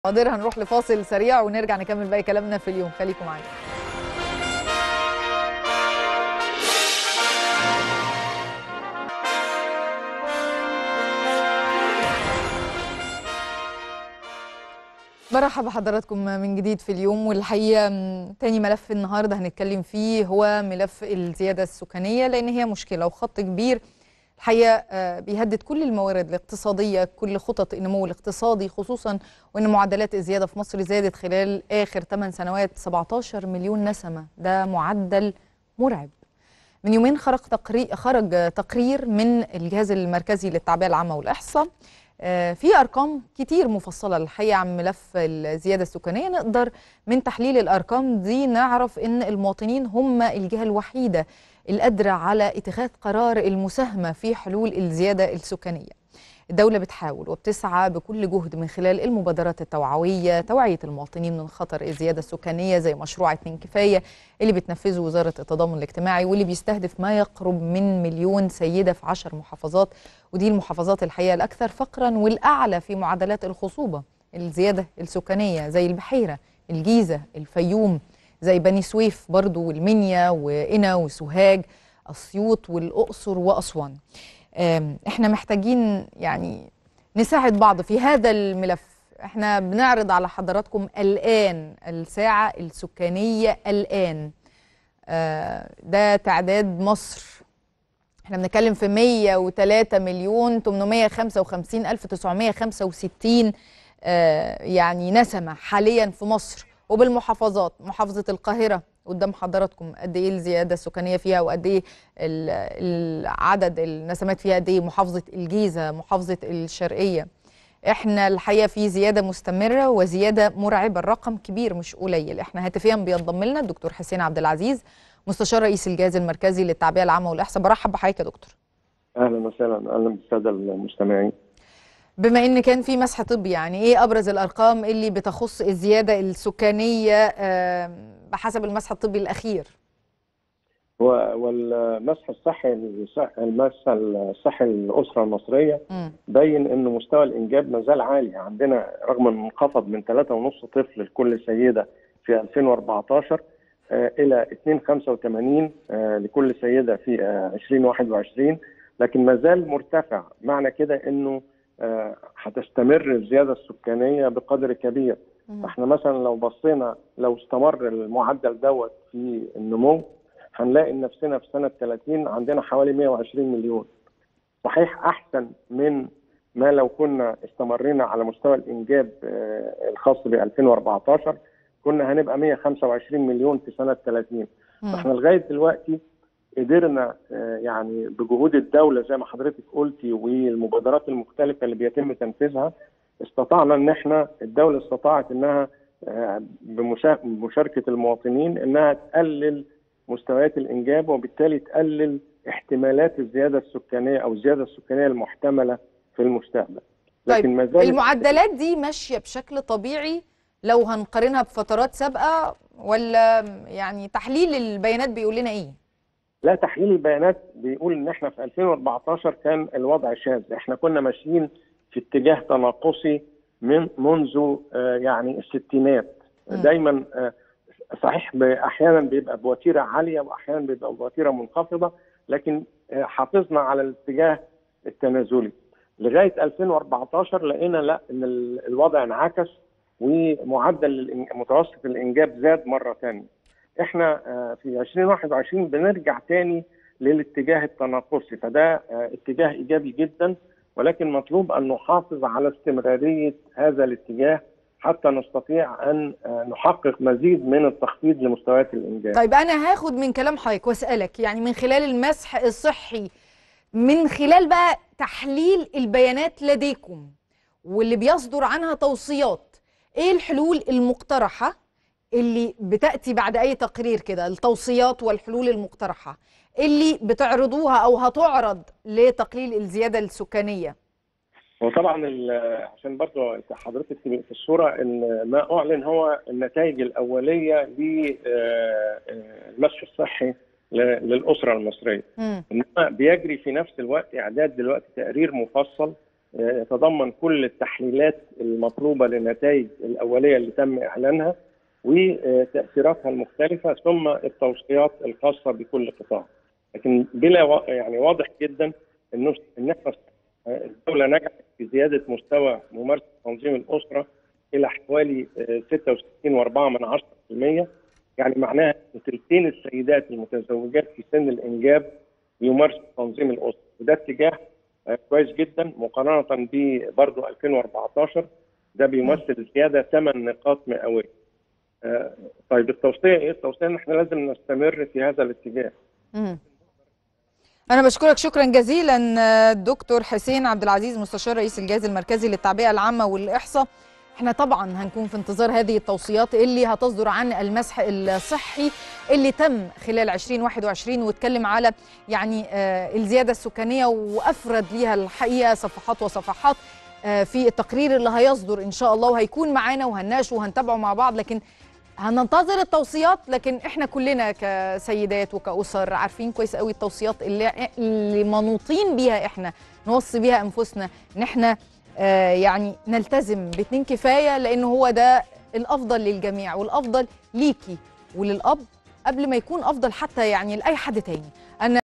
حاضر هنروح لفاصل سريع ونرجع نكمل باقي كلامنا في اليوم خليكم معانا برحب بحضراتكم من جديد في اليوم والحقيقه م، تاني ملف النهارده هنتكلم فيه هو ملف الزياده السكانيه لان هي مشكله وخط كبير الحقيقه آه، بيهدد كل الموارد الاقتصاديه كل خطط النمو الاقتصادي خصوصا وان معدلات الزياده في مصر زادت خلال اخر 8 سنوات 17 مليون نسمه ده معدل مرعب من يومين خرج تقرير خرج تقرير من الجهاز المركزي للتعبئه العامه والاحصاء آه، في ارقام كتير مفصله الحقيقه عن ملف الزياده السكانيه نقدر من تحليل الارقام دي نعرف ان المواطنين هم الجهه الوحيده القادره على اتخاذ قرار المساهمه في حلول الزياده السكانيه الدولة بتحاول وبتسعى بكل جهد من خلال المبادرات التوعوية توعية المواطنين من خطر الزيادة السكانية زي مشروع اتنين كفاية اللي بتنفذه وزارة التضامن الاجتماعي واللي بيستهدف ما يقرب من مليون سيدة في عشر محافظات ودي المحافظات الحقيقة الأكثر فقرا والأعلى في معدلات الخصوبة الزيادة السكانية زي البحيرة الجيزة الفيوم زي بني سويف برضو والمنيا وقنا وسوهاج أسيوط والأقصر وأسوان آم، احنا محتاجين يعني نساعد بعض في هذا الملف احنا بنعرض على حضراتكم الآن الساعة السكانية الآن آه، ده تعداد مصر احنا بنتكلم في 103 مليون 855 الف 965 آه، يعني نسمة حاليا في مصر وبالمحافظات محافظة القاهرة قدام حضراتكم قد ايه الزياده السكانيه فيها وقد ايه ال- العدد النسمات فيها قد ايه محافظه الجيزه محافظه الشرقيه احنا الحقيقه في زياده مستمره وزياده مرعبه الرقم كبير مش قليل احنا هاتفيا بينضم لنا الدكتور حسين عبد العزيز مستشار رئيس الجهاز المركزي للتعبئه العامه والاحصاء برحب بحضرتك يا دكتور اهلا وسهلا اهلا بالساده المستمعين بما ان كان في مسح طبي يعني ايه ابرز الارقام اللي بتخص الزياده السكانيه آم، بحسب المسح الطبي الاخير و- والمسح الصحي الصح- المسح الصحي للاسره المصريه مم. بين ان مستوى الانجاب ما زال عالي عندنا رغم انه انخفض من 3.5 طفل لكل سيده في 2014 آه، الى 2.85 آه، لكل سيده في آه، 2021 لكن ما زال مرتفع معنى كده انه آه، هتستمر الزياده السكانيه بقدر كبير مم. احنا مثلا لو بصينا لو استمر المعدل دوت في النمو هنلاقي نفسنا في سنه 30 عندنا حوالي 120 مليون صحيح احسن من ما لو كنا استمرينا على مستوى الانجاب آه، الخاص ب 2014 كنا هنبقى 125 مليون في سنه 30 مم. احنا لغايه دلوقتي قدرنا آه، يعني بجهود الدوله زي ما حضرتك قلتي والمبادرات المختلفه اللي بيتم تنفيذها استطعنا ان احنا الدوله استطاعت انها آه، بمشا- بمشاركه المواطنين انها تقلل مستويات الانجاب وبالتالي تقلل احتمالات الزياده السكانيه او الزياده السكانيه المحتمله في المستقبل. طيب، لكن ما زالت المعدلات دي ماشيه بشكل طبيعي لو هنقارنها بفترات سابقه ولا يعني تحليل البيانات بيقول لنا ايه؟ لا تحليل البيانات بيقول ان احنا في 2014 كان الوضع شاذ، احنا كنا ماشيين في اتجاه تناقصي من منذ آه، يعني الستينات مم. دايما آه، صحيح ب- احيانا بيبقى بوتيره عاليه واحيانا بيبقى بوتيره منخفضه لكن آه، حافظنا على الاتجاه التنازلي لغايه 2014 لقينا لا ان ال- الوضع انعكس ومعدل الإن- متوسط الانجاب زاد مره ثانيه. احنا آه، في 2021 بنرجع تاني للاتجاه التناقصي فده آه، اتجاه ايجابي جدا ولكن مطلوب ان نحافظ على استمراريه هذا الاتجاه حتى نستطيع ان آه، نحقق مزيد من التخفيض لمستويات الانجاب. طيب انا هاخد من كلام حضرتك واسالك يعني من خلال المسح الصحي من خلال بقى تحليل البيانات لديكم واللي بيصدر عنها توصيات ايه الحلول المقترحه اللي بتاتي بعد اي تقرير كده التوصيات والحلول المقترحه اللي بتعرضوها او هتعرض لتقليل الزياده السكانيه وطبعا ال- عشان برضو حضرتك تبقي في الصوره ان ما اعلن هو النتائج الاوليه للمسح الصحي ل- للاسره المصريه مم. انما بيجري في نفس الوقت اعداد دلوقتي تقرير مفصل يتضمن كل التحليلات المطلوبه للنتائج الاوليه اللي تم اعلانها وتاثيراتها المختلفه ثم التوصيات الخاصه بكل قطاع. لكن بلا يعني واضح جدا انه ان احنا الدوله نجحت في زياده مستوى ممارسه تنظيم الاسره الى حوالي 66.4 يعني معناها ان ثلثين السيدات المتزوجات في سن الانجاب يمارسوا تنظيم الاسره وده اتجاه كويس جدا مقارنه ب برضه 2014 ده بيمثل زياده 8 نقاط مئويه. طيب التوصيه ايه؟ التوصيه ان احنا لازم نستمر في هذا الاتجاه. مم. أنا بشكرك شكرا جزيلا دكتور حسين عبد العزيز مستشار رئيس الجهاز المركزي للتعبئة العامة والإحصاء احنا طبعا هنكون في انتظار هذه التوصيات اللي هتصدر عن المسح الصحي اللي تم خلال 2021 واتكلم على يعني آه الزيادة السكانية وأفرد ليها الحقيقة صفحات وصفحات آه في التقرير اللي هيصدر إن شاء الله وهيكون معانا وهنناقشه وهنتابعه مع بعض لكن هننتظر التوصيات لكن احنا كلنا كسيدات وكأسر عارفين كويس قوي التوصيات اللي, اللي منوطين بيها احنا نوصي بيها انفسنا ان احنا آه يعني نلتزم باتنين كفايه لان هو ده الافضل للجميع والافضل ليكي وللاب قبل ما يكون افضل حتى يعني لاي حد تاني انا